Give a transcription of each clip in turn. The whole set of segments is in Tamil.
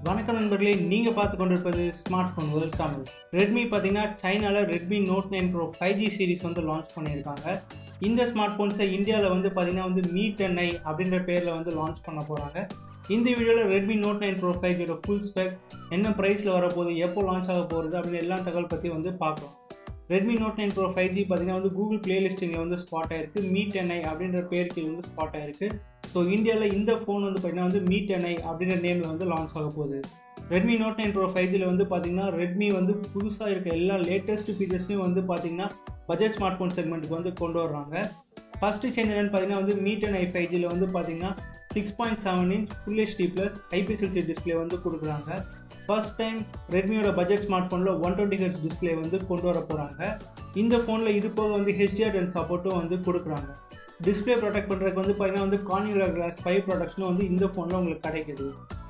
வணக்கம் நண்பர்களே நீங்கள் பார்த்து கொண்டிருப்பது smart phone world Tamil Redmi பார்த்தீங்கன்னா சைனாவில் Redmi note nine pro five G series வந்து லான்ச் பண்ணியிருக்காங்க இந்த ஸ்மார்ட் ஃபோன்ஸை இந்தியாவில் வந்து பார்த்தீங்கன்னா வந்து மீ டென் ஐ அப்படின்ற பேரில் வந்து லான்ச் பண்ண போகிறாங்க இந்த வீடியோவில் Redmi note nine pro five ஜியோட ஃபுல் ஸ்பெக் என்ன ப்ரைஸில் வரப்போகுது எப்போ லான்ச் ஆக போகிறது அப்படின்னு எல்லா தகவல் பற்றி வந்து பார்க்கலாம் Redmi note nine pro five G பார்த்தீங்கன்னா வந்து கூகுள் பிளேலிஸ்டிங்கில் வந்து ஸ்பாட் ஆயிருக்கு மீ டென் ஐ அப்படின்ற பேருக்கு வந்து ஸ்பாட் ஆயிருக்கு ஸோ இந்தியாவில் இந்த ஃபோன் வந்து பார்த்தீங்கன்னா வந்து மீ டென் ஐ அப்படின்ற நேமில் வந்து லான்ச் ஆக போகுது Redmi note nine pro five ஜியில் வந்து பார்த்தீங்கன்னா ரெட்மி வந்து புதுசாக இருக்க எல்லா லேட்டஸ்ட் ஃபீச்சர்ஸையும் வந்து பார்த்தீங்கன்னா பட்ஜெட் ஸ்மார்ட் ஃபோன் செக்மெண்ட்டுக்கு வந்து கொண்டு வர்றாங்க ஃபஸ்ட்டு சேஞ்ச் என்னென்னு பார்த்தீங்கன்னா வந்து மீ டென் ஐ ஃபைவ் ஜியில் வந்து பார்த்தீங்கன்னா six point seven inch full HD plus IPS LCD display வந்து கொடுக்குறாங்க ஃபர்ஸ்ட் டைம் ரெட்மியோட பட்ஜெட் ஸ்மார்ட் ஃபோனில் ஒன் டுவெண்ட்டி ஹெட்ஸ் டிஸ்பிளே வந்து கொண்டு வர போகிறாங்க இந்த ஃபோனில் இது போக வந்து ஹெச்டிஆர் டென் சப்போர்ட்டும் வந்து கொடுக்குறாங்க டிஸ்பிளே ப்ரொடெக்ட் பண்ணுறதுக்கு வந்து பார்த்தீங்கன்னா வந்து கார்னிகுலர் கிளாஸ் ஃபைவ் ப்ரொடக்ஷனும் வந்து இந்த ஃபோனில் உங்களுக்கு கிடைக்குது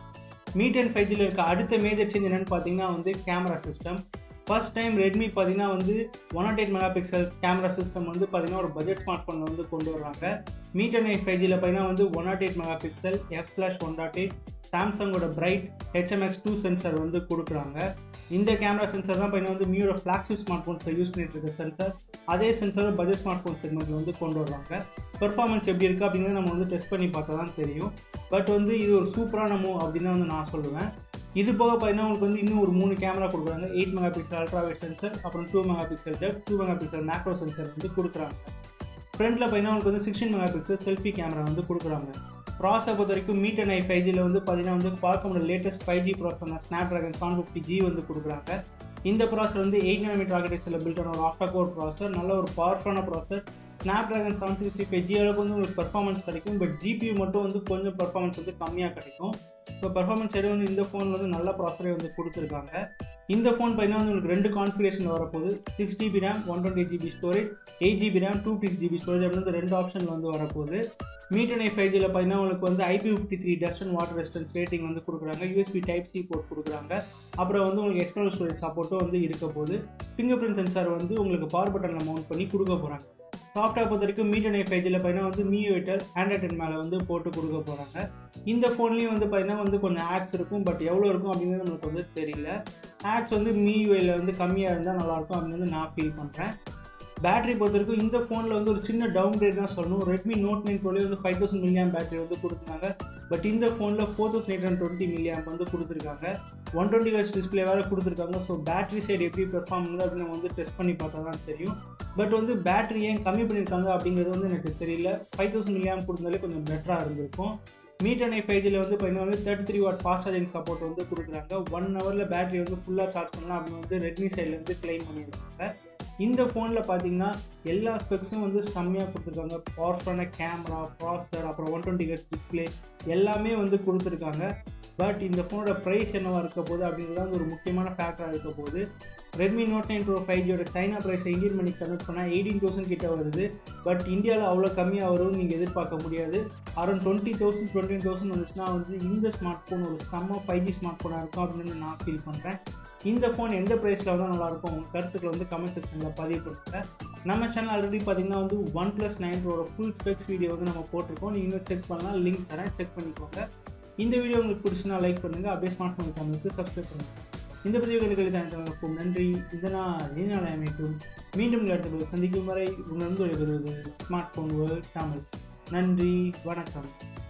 மீ டென் ஃபைவ் ஜியில் இருக்க அடுத்த மேஜர் சேஞ்ச் என்னென்னு பார்த்தீங்கன்னா வந்து camera system first time Redmi பார்த்தீங்கன்னா வந்து one nought eight mega pixel camera system வந்து பார்த்தீங்கன்னா ஒரு பட்ஜெட் ஸ்மார்ட் ஃபோனில் வந்து கொண்டு வர்றாங்க மீ டென் எயிட் ஃபைவ் ஜியில் பார்த்தீங்கன்னா வந்து one nought eight mega pixel F slash one dot eight சாம்சங்கோட பிரைட் ஹெச்எம்எக்ஸ் டூ சென்சர் வந்து கொடுக்குறாங்க இந்த கேமரா சென்சர் தான் பார்த்தீங்கன்னா வந்து மியூரோட ஃப்ளாக்ஷிப் ஸ்மார்ட் ஃபோன்ஸில் யூஸ் பண்ணிட்டு இருக்க சென்சர் அதே சென்சரை பட்ஜெட் ஸ்மார்ட் ஃபோன் செக்மெண்ட்டில் வந்து கொண்டு வர்றாங்க பெர்ஃபார்மன்ஸ் எப்படி இருக்குது அப்படிங்கிறத நம்ம வந்து டெஸ்ட் பண்ணி பார்த்தா தான் தெரியும் பட் வந்து இது ஒரு சூப்பரான மூவ் அப்படின்னு தான் வந்து நான் சொல்லுவேன் இது போக பார்த்தீங்கன்னா உங்களுக்கு வந்து இன்னும் ஒரு மூணு கேமரா கொடுக்குறாங்க eight mega pixel ultrawide sensor அப்புறம் two mega pixel depth two mega pixel macro sensor வந்து கொடுக்குறாங்க ஃப்ரண்ட்டில் பார்த்தீங்கன்னா உங்களுக்கு வந்து sixteen mega pixel selfie camera வந்து கொடுக்குறாங்க ப்ராசர் பொறுத்த வரைக்கும் மீட் அண்ட் ஐ ஃபைவ் ஜியில் வந்து பார்த்தீங்கன்னா வந்து பார்க்கமோட latest five G processor snapdragon seven fifty G வந்து கொடுக்குறாங்க இந்த ப்ராசர் வந்து எயிட் நானோமீட்டர் ஆர்கிடெக்சரில் பில்ட் ஆன ஒரு ஆஃப்டா கோர் ப்ராசர் நல்ல ஒரு பவர்ஃபுல்லான processor snapdragon seven sixty five G அளவுக்கு வந்து உங்களுக்கு பர்ஃபார்மன்ஸ் கிடைக்கும் பட் ஜிபியூ மட்டும் வந்து கொஞ்சம் பர்ஃபார்மன்ஸ் வந்து கம்மியாக கிடைக்கும் ஸோ பர்ஃபார்மன்ஸ் சைடு வந்து இந்த ஃபோனில் வந்து நல்ல ப்ராசரே வந்து கொடுத்துருக்காங்க இந்த ஃபோன் பார்த்தீங்கன்னா வந்து உங்களுக்கு ரெண்டு கான்ஃபிகரேஷன் வரப்போகுது six GB RAM one twenty GB storage eight GB RAM two six GB storage அப்படின்னு ரெண்டு ஆப்ஷனில் வந்து வரப்போகுது மீட் அண்ட் ஐ ஃபைவ் ஜியில் பார்த்தீங்கன்னா உங்களுக்கு வந்து IP fifty three dust and water resistance rating வந்து கொடுக்குறாங்க யூஎஸ்பி டைப் சி போர்ட் கொடுக்குறாங்க அப்புறம் வந்து உங்களுக்கு எக்ஸ்டர்னல் ஸ்டோரேஜ் சப்போர்ட்டும் வந்து இருக்க போகுது ஃபிங்கர் பிரிண்ட் சென்சார் வந்து உங்களுக்கு பவர் பட்டனில் மவுண்ட் பண்ணி கொடுக்க போகிறாங்க சாஃப்ட்வேர் பொறுத்த வரைக்கும் மீட் அண்ட் ஐ ஃபைவ் ஜியில் பார்த்தீங்கன்னா வந்து மீ வெட்டர் ஆண்ட்ராய்ட் டென் மேலே வந்து போட்டு கொடுக்க போகிறாங்க இந்த ஃபோன்லேயும் வந்து பார்த்தீங்கன்னா வந்து கொஞ்சம் ஆட்ஸ் இருக்கும் பட் எவ்வளோ இருக்கும் அப்படிங்கிறது நம்மளுக்கு வந்து தெரியல ஆட்ஸ் வந்து மீயூஐயில் வந்து கம்மியாக இருந்தால் நல்லாயிருக்கும் அப்படின்னு வந்து நான் ஃபீல் பண்ணுறேன் பேட்டரி பொறுத்த வரைக்கும் இந்த ஃபோனில் வந்து ஒரு சின்ன டவுன் கிரேட் தான் சொல்லணும் ரெட்மி நோட் நைன் ப்ரோலேயே வந்து ஃபைவ் தௌசண்ட் மில்லியம் பேட்டரி வந்து கொடுத்துருக்காங்க பட் இந்த ஃபோனில் four thousand eight hundred twenty milliamp வந்து கொடுத்துருக்காங்க ஒன் டுவெண்ட்டி ஹெச் டிஸ்பிளே வேறு கொடுத்துருக்காங்க ஸோ பேட்டரி சைடு எப்படி பெர்ஃபார்ம் பண்ணுது அப்படின்னு நம்ம வந்து டெஸ்ட் பண்ணி பார்த்தா தான் தெரியும் பட் வந்து பேட்டரி ஏன் கம்மி பண்ணியிருக்காங்க அப்படிங்கிறது வந்து எனக்கு தெரியல ஃபைவ் தௌசண்ட் மில்லியம் கொடுத்தாலே கொஞ்சம் பெட்டராக இருந்திருக்கும் மீட் அண்ட் ஐ ஃபைவ் ஜியில் வந்து பார்த்தீங்கன்னா வந்து thirty three watt fast charging support வந்து கொடுக்குறாங்க ஒன் ஹவரில் பேட்டரி வந்து ஃபுல்லாக சார்ஜ் பண்ணலாம் அப்படின்னு வந்து ரெட்மி சைட்லேருந்து கிளைம் பண்ணியிருக்காங்க இந்த ஃபோனில் பார்த்தீங்கன்னா எல்லா ஸ்பெக்ஸும் வந்து செம்மையாக கொடுத்துருக்காங்க பவர்ஃபுல்லான கேமரா ப்ராசர் அப்புறம் ஒன் டுவெண்ட்டி ஹெட்ஸ் டிஸ்பிளே எல்லாமே வந்து கொடுத்துருக்காங்க பட் இந்த ஃபோனோட ப்ரைஸ் என்னவாக இருக்க போகுது அப்படிங்கிறது வந்து ஒரு முக்கியமான ஃபேக்டராக இருக்க போகுது Redmi note nine pro five ஜியோட சைனா ப்ரைஸை இந்தியன் மணி கன்வெர்ட் பண்ணால் எயிட்டீன் தௌசண்ட் கிட்ட வருது பட் இந்தியாவில் அவ்வளோ கம்மியாக வரும்னு நீங்கள் எதிர்பார்க்க முடியாது around twenty thousand twenty thousand வந்துச்சுன்னா வந்து இந்த ஸ்மார்ட் ஃபோன் ஒரு செம்ம ஃபைவ் ஜி ஸ்மார்ட் ஃபோனாக இருக்கும் அப்படின்னு நான் ஃபீல் பண்ணுறேன் இந்த ஃபோன் எந்த ப்ரைஸில் வந்து நல்லாயிருக்கும் உங்கள் கருத்துக்களை வந்து கமெண்ட் செக்ஷனில் பதிவு பண்ணுங்க நம்ம சேனல் ஆல்ரெடி பார்த்தீங்கன்னா வந்து ஒன் ப்ளஸ் நைன் ப்ரோட ஃபுல் ஸ்பெக்ஸ் வீடியோ வந்து நம்ம போட்டிருக்கோம் நீங்கள் இன்னும் செக் பண்ணலாம் லிங்க் தரேன் செக் பண்ணிக்கோங்க இந்த வீடியோ உங்களுக்கு பிடிச்சுன்னா லைக் பண்ணுங்கள் அப்படியே ஸ்மார்ட் ஃபோன் சேனலுக்கு சப்ஸ்கிரைப் பண்ணுங்கள் இந்த பதிவு கருத்துக்களை நன்றி இந்த நாள் நாள் அமைக்கும் மீண்டும் அடுத்த சந்திக்கும் வரை உணர்ந்து வருவது ஸ்மார்ட் ஃபோன் வேர்ல்ட் தமிழ் நன்றி வணக்கம்